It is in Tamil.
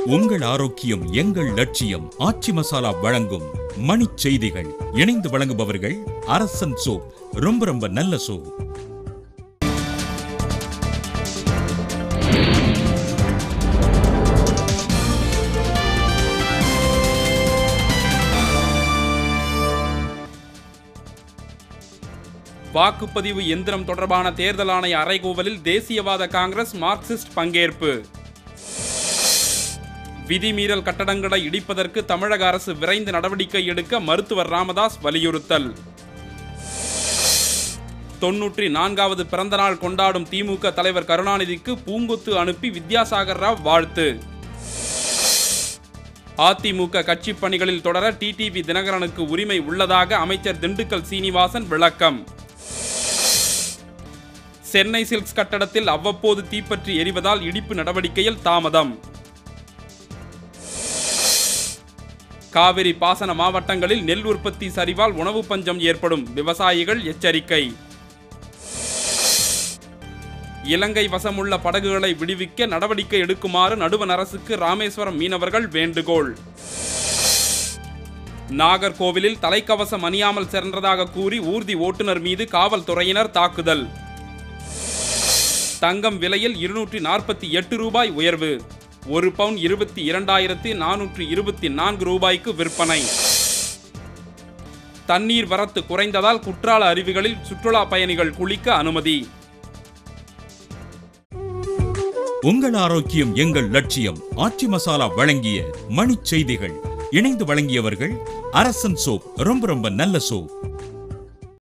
உங்கள் ஆரோக்கியம் எங்கள் லட்சியம் ஆச்சி மசாலா வழங்கும் மணிச் செய்திகள் இணைந்து வழங்குபவர்கள் அரசன் சோப் ரொம்ப ரொம்ப நல்ல சோப் வாக்குப்பதிவு எந்திரம் தொடர்பான தேர்தல் ஆணைய அறைகூவலில் தேசியவாத காங்கிரஸ் மார்க்சிஸ்ட் பங்கேற்பு விதிமீறல் கட்டடங்களை இடிப்பதற்கு தமிழக அரசு விரைந்து நடவடிக்கை எடுக்க மருத்துவர் ராமதாஸ் வலியுறுத்தல் தொன்னூற்றி நான்காவது பிறந்தநாள் கொண்டாடும் திமுக தலைவர் கருணாநிதிக்கு பூங்கொத்து அனுப்பி வித்யாசாகர் ராவ் வாழ்த்து அதிமுக கட்சிப் பணிகளில் தொடர டிடிவி தினகரனுக்கு உரிமை உள்ளதாக அமைச்சர் திண்டுக்கல் சீனிவாசன் விளக்கம் சென்னை சில்க்ஸ் கட்டடத்தில் அவ்வப்போது தீப்பற்றி எரிவதால் இடிப்பு நடவடிக்கையில் தாமதம் காவிரி பாசன மாவட்டங்களில் நெல் உற்பத்தி சரிவால் உணவு பஞ்சம் ஏற்படும் விவசாயிகள் எச்சரிக்கை இலங்கை வசமுள்ள படகுகளை விடுவிக்க நடவடிக்கை எடுக்குமாறு நடுவண் அரசுக்கு ராமேஸ்வரம் மீனவர்கள் வேண்டுகோள் நாகர்கோவிலில் தலைக்கவசம் அணியாமல் சென்றதாக கூறி ஊர்தி ஓட்டுநர் மீது காவல்துறையினர் தாக்குதல் தங்கம் விலையில் இருநூற்றி நாற்பத்தி எட்டு ரூபாய் உயர்வு ஒரு பவுன் இருபத்தி இரண்டாயிரத்தி நானூற்றி இருபத்தி நான்கு ரூபாய்க்கு விற்பனை தண்ணீர் வரத்து குறைந்ததால் குற்றால அருவிகளில் சுற்றுலா பயணிகள் குளிக்க அனுமதி உங்கள் ஆரோக்கியம் எங்கள் லட்சியம் ஆச்சி மசாலா வழங்கிய மணிச் செய்திகள் இணைந்து வழங்கியவர்கள் அரசன் சோப் ரொம்ப ரொம்ப நல்ல சோப்